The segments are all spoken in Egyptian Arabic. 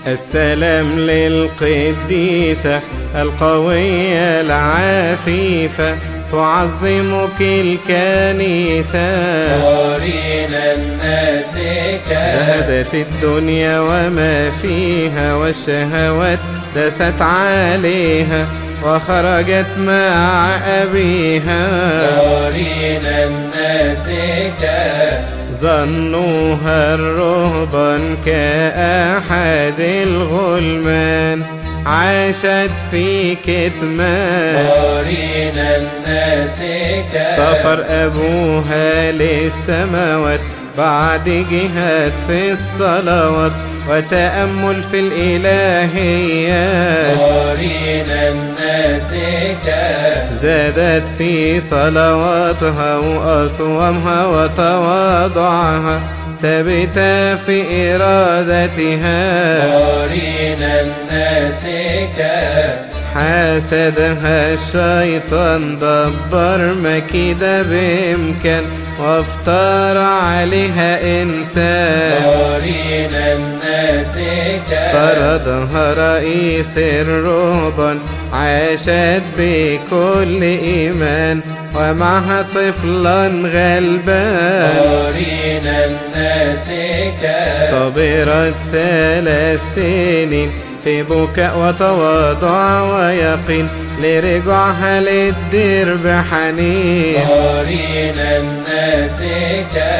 السلام للقديسة القوية العفيفة تعظمك الكنيسة قارنا الناسكة زهدت الدنيا وما فيها والشهوات دست عليها وخرجت مع أبيها قارنا الناسكة ظنوها الرهبان كأحد الغلمان عاشت في كتمان قارنا الناسكة سافر أبوها للسماوات بعد جهاد في الصلوات وتأمل في الإلهيات قارنا الناسكة زادت في صلواتها وأصوامها وتواضعها ثابتة في إرادتها قارنا الناسكة حاسدها الشيطان دبر مكيدة بإمكان وافترى عليها إنسان قارنا الناسكة طردها رئيس الرهبان عاشت بكل إيمان ومعها طفلا غلبان قارنا الناسكة صبرت ثلاث سنين في بكاء وتواضع ويقين لرجوعها للدير بحنين قارنا الناسكة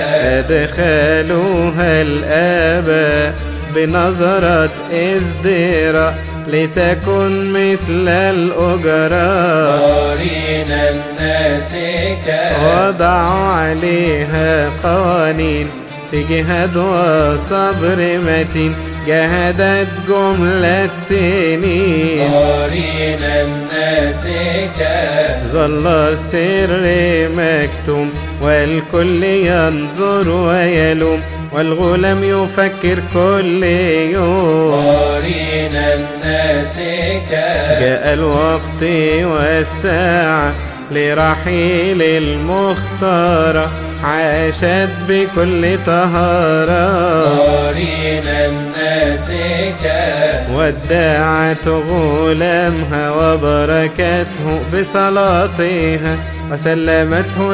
أدخلوها الآباء بنظرة ازدراء لتكن مثل الأجراء قارنا الناسكة وضعوا عليها قوانين في جهاد وصبر متين جهدت جملة سنين قارنا الناسكة ظل السر مكتوم والكل ينظر ويلوم والغلام يفكر كل يوم قارنا الناسكة جاء الوقت والساعة لرحيل المختارة عاشت بكل طهارة قارنا الناسكة ودعت غلامها وبركته بصلاتها وسلمته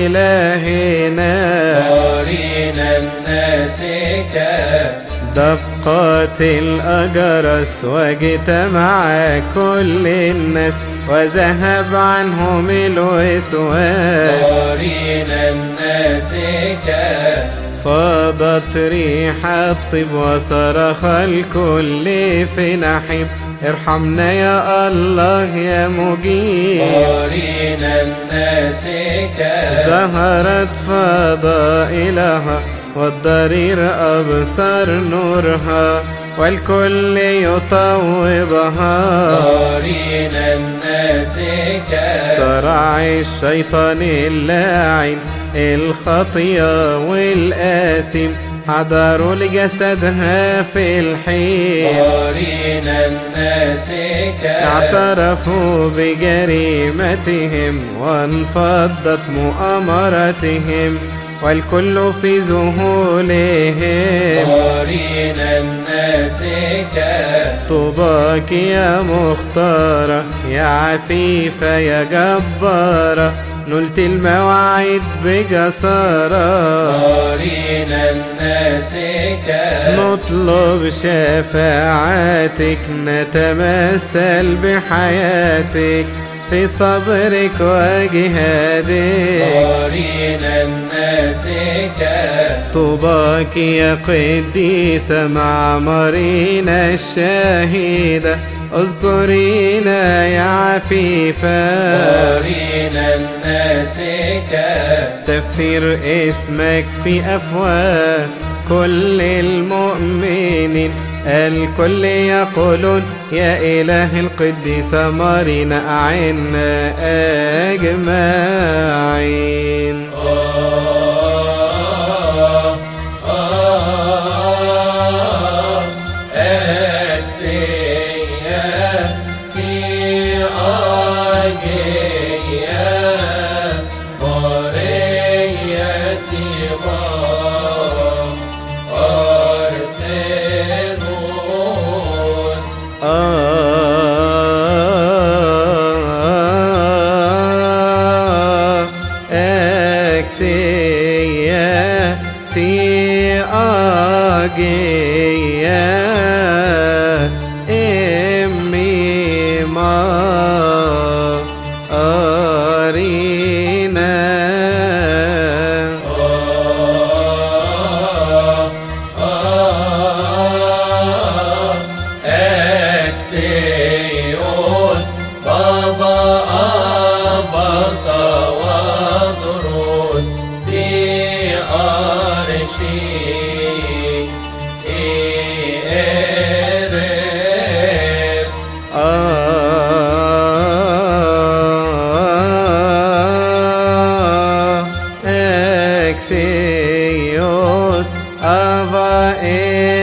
لإلهنا قارنا الناسكة دقت الأجرس واجتمع كل الناس وذهب عنهم الوسواس قارنا الناسكة فاضت ريح الطيب وصرخ الكل في نحيب ارحمنا يا الله يا مجيب قارنا الناسكة ظهرت فضائلها والضرير أبصر نورها والكل يطوبها قارنا الناسكة صرع الشيطان اللاعن الخطية والآثم حضروا لجسدها في الحين قارنا الناسكة اعترفوا بجريمتهم وانفضت مؤامرتهم والكل في ذهولهم قارنا الناسكة طوباك يا مختارة يا عفيفة يا جبارة نلت المواعيد بجسارة قارنا الناسكة نطلب شفاعتك نتمثل بحياتك في صبرك وجهادك قارنا الناسكة طوباك يا قديسة مع مرينا الشهيدة اذكرينا يا عفيفة قارنا الناسكة تفسير اسمك في أفواه كل المؤمنين الكل يقولون يا إله القديسة مارينا أعنا أجمعين أكسيا في أجيا مريتي با أرسلوا أكسية تي أجية إمي ما أرينا Exeus Baba Avata Vadros Di Arshi Erefs Exeus Ava